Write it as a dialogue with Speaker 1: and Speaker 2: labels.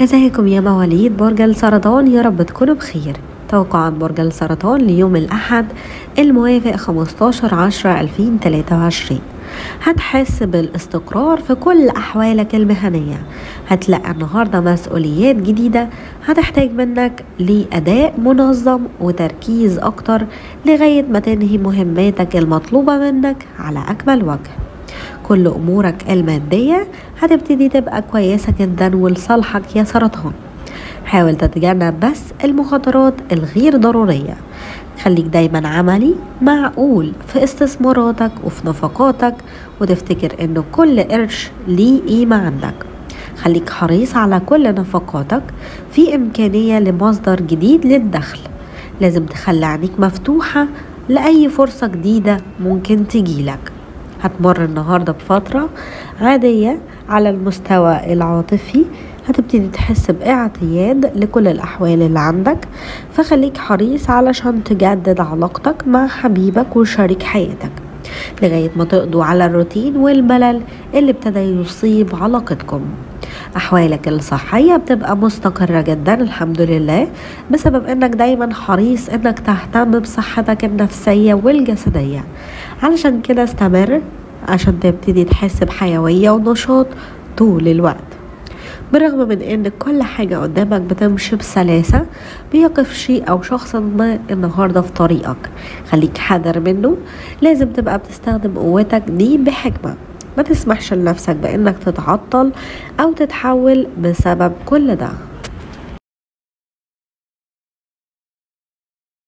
Speaker 1: ازيكم يا مواليد برج السرطان يا رب تكونوا بخير توقعات برج السرطان ليوم الأحد الموافق 15 10 2023 هتحس بالاستقرار في كل أحوالك المهنية هتلاقي النهاردة مسؤوليات جديدة هتحتاج منك لأداء منظم وتركيز أكتر لغاية ما تنهي مهماتك المطلوبة منك على أكمل وجه كل أمورك المادية هتبتدي تبقى كويسة جدا ولصالحك يا سرطان حاول تتجنب بس المخاطرات الغير ضرورية خليك دايما عملي معقول في استثماراتك وفي نفقاتك وتفتكر ان كل قرش ليه قيمة عندك خليك حريص على كل نفقاتك في إمكانية لمصدر جديد للدخل لازم تخلي عينيك مفتوحة لأي فرصة جديدة ممكن تجيلك هتمر النهاردة بفترة عادية على المستوى العاطفي هتبتدي تحس باعتياد لكل الأحوال اللي عندك فخليك حريص علشان تجدد علاقتك مع حبيبك وشريك حياتك لغاية ما تقضوا على الروتين والملل اللي ابتدى يصيب علاقتكم أحوالك الصحية بتبقى مستقرة جدا الحمد لله بسبب إنك دايما حريص إنك تهتم بصحتك النفسية والجسدية علشان كده استمر عشان تبتدي تحس بحيوية ونشاط طول الوقت بالرغم من ان كل حاجة قدامك بتمشي بسلاسة بيقف شيء او شخص ما النهاردة في طريقك خليك حذر منه لازم تبقى بتستخدم قوتك دي بحكمة ما تسمحش لنفسك بانك تتعطل او تتحول بسبب كل ده